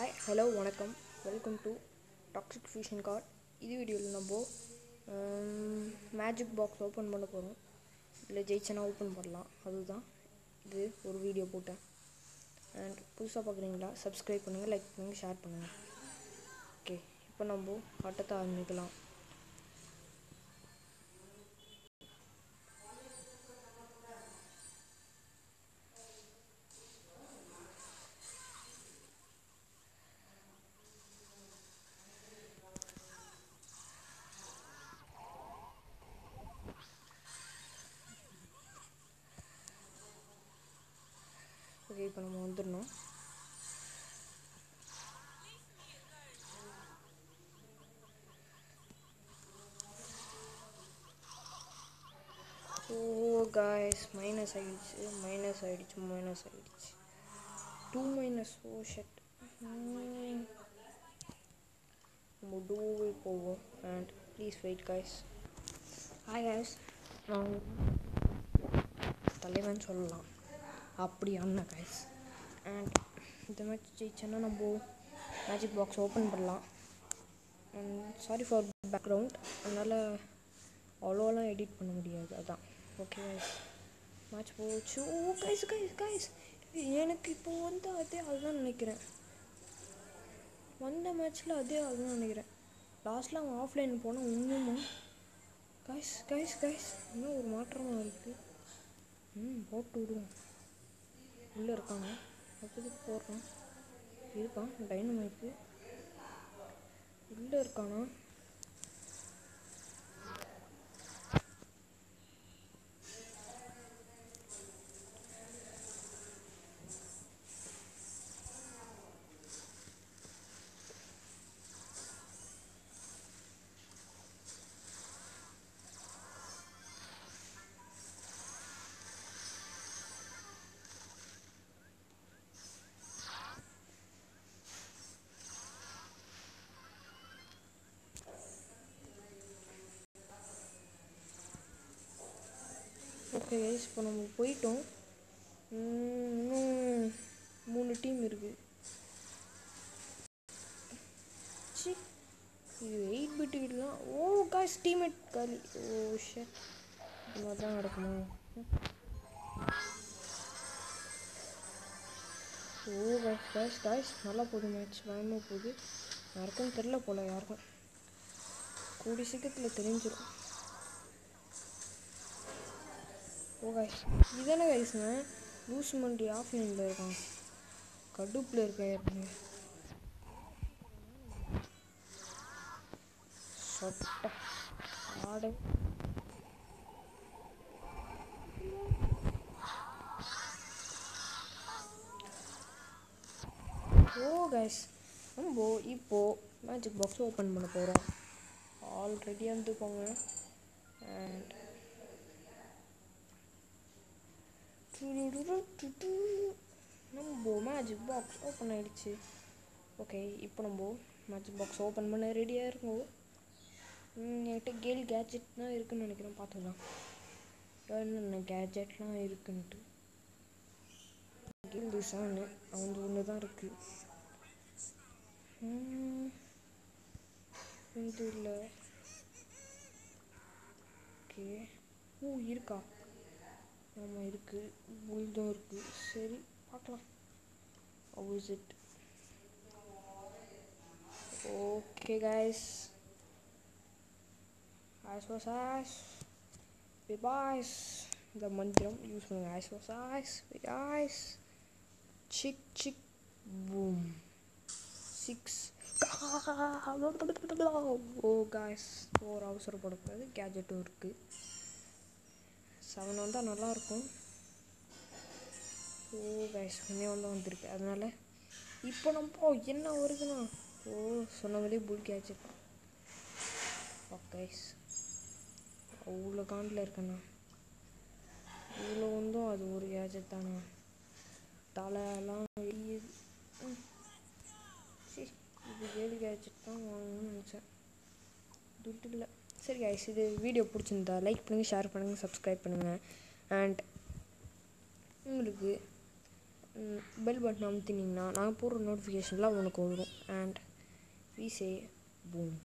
Hi hello வணக்கம் welcome to toxic fusion card இது வீடியோவில் நம்ம மேஜிக் பாக்ஸ் ஓப்பன் பண்ண போகிறோம் இல்லை ஜெயிச்சனா ஓப்பன் பண்ணலாம் அதுதான் இது ஒரு வீடியோ போட்டேன் அண்ட் புதுசாக பார்க்குறீங்களா சப்ஸ்கிரைப் பண்ணுங்கள் லைக் பண்ணுங்கள் ஷேர் பண்ணுங்கள் ஓகே இப்போ நம்ம ஆட்டத்தை ஆரம்பிக்கலாம் ஓகே இப்போ நம்ம வந்துடணும் ஓ காய்ஸ் மைனஸ் ஆகிடுச்சு மைனஸ் ஆகிடுச்சு மைனஸ் ஆகிடுச்சு டூ மைனஸ் ஓ ஷட் நம்ம டூவே போவோம் and please wait guys hi guys நான் தலைவன் சொல்லலாம் அப்படி அண்ணன் கைஸ் அண்ட் இந்த மேட்ச் ஜெயிச்சோன்னா நம்ம மேஜிக் பாக்ஸ் ஓப்பன் பண்ணலாம் அண்ட் சாரி ஃபார் பேக்ரவுண்ட் அதனால் அவ்வளோலாம் எடிட் பண்ண முடியாது அதான் ஓகே கைஸ் மேட்ச் போச்சு ஓ கைஸ் கைஸ் கைஸ் எனக்கு இப்போ வந்து அதே அதுதான் நினைக்கிறேன் வந்த மேட்ச்சில் அதே அதுதான் நினைக்கிறேன் லாஸ்ட்டில் அவன் ஆஃப்லைன் போனால் இன்னுமா கைஸ் கைஸ் கைஸ் இன்னும் ஒரு மாற்றமாக இருக்குது ம் போட்டு விடுவோம் உள்ளே இருக்காங்க அப்படி போடுறான் இருக்கான் டைனமைக்கு உள்ளே இருக்கானா ஓகே கைஸ் இப்போ நம்ம போயிட்டோம் உம், இன்னும் மூணு டீம் இருக்குது சி இது எயிட் பிட்டு கிட்டலாம் ஓ காய்ஸ் டீம்மேட் காலி ஓ ஷட் இது மாதிரி தான் நடக்குமா ம். ஓ காய்ஸ் காய்ஸ் காய்ஸ் நல்லா போகுது மேட்ச் பயமாக போகுது யாருக்கும் தெரில போல யாருக்கும் கூடி சீக்கிரத்தில் தெரிஞ்சிடும் ஓ கைஸ் இதானே கைஸுங்க லூஸ் மண்டி ஆஃப்லைனில் இருக்கான் கடுப்பில் இருக்க ஏற்கனவே சொட்ட ஆடு ஓ கைஸ் நம்ம இப்போது மேஜிக் பாக்ஸ் ஓப்பன் பண்ண போகிறோம் ஆல்ரெடி வந்துக்கோங்க அண்ட் நம்ம மேஜிக் பாக்ஸ் ஓப்பன் ஆயிடுச்சு ஓகே இப்போ நம்ம மேஜிக் பாக்ஸ் ஓப்பன் பண்ண ரெடியாக இருக்கோம் ம், என்கிட்ட கேல் கேட்ஜெட் தான் இருக்குன்னு நினைக்கிறேன் பார்த்துக்கலாம் என்னென்ன கேட்ஜெட்லாம் இருக்குன்ட்டு கேல் டிசைனு அவங்க ஒன்று தான் இருக்குது இது இல்லை ஓகே ஓ இருக்கா ஆமாம் இருக்குது புல்தும் இருக்குது சரி பார்க்கலாம் how is it okay guys ஆஸ் வாஸ் ஆஸ் பாய்ஸ் இந்த மந்திரம் யூஸ் பண்ணுங்க ஆஸ் வாஸ் ஆஸ் ஆஸ் சிக் சிக் பூம் சிக்ஸ் ஓ காய்ஸ் ஒரு அவசரப்படக்கூடாது கேஜெட்டும் இருக்குது செவன் வந்தால் நல்லாயிருக்கும் ஓ கைஸ் உண்மையாக வந்து வந்திருக்கு அதனால் இப்போ நம்ம என்ன வருதுண்ணா ஓ சொன்ன மாதிரியே புல் கேட்சட் கைஸ் அவ்வளோ காண்டில் இருக்கேண்ணா இவ்வளோ வந்தும் அது ஒரு கேஜெட் தானே தலையெல்லாம் வெளியுது ம். சீ, இது ஏழு கேஜெட் தான் வாங்கணும்னு நினச்சேன் துட்டு இல்லை சரி guys இது வீடியோ பிடிச்சிருந்தா லைக் பண்ணுங்கள் ஷேர் பண்ணுங்கள் சப்ஸ்கிரைப் பண்ணுங்கள் அண்ட் உங்களுக்கு பெல் பட்டன் அமுத்தினீங்கன்னா நாங்கள் போடுற நோட்டிஃபிகேஷன்லாம் உனக்கு வரும் அண்ட் வி சே பூம்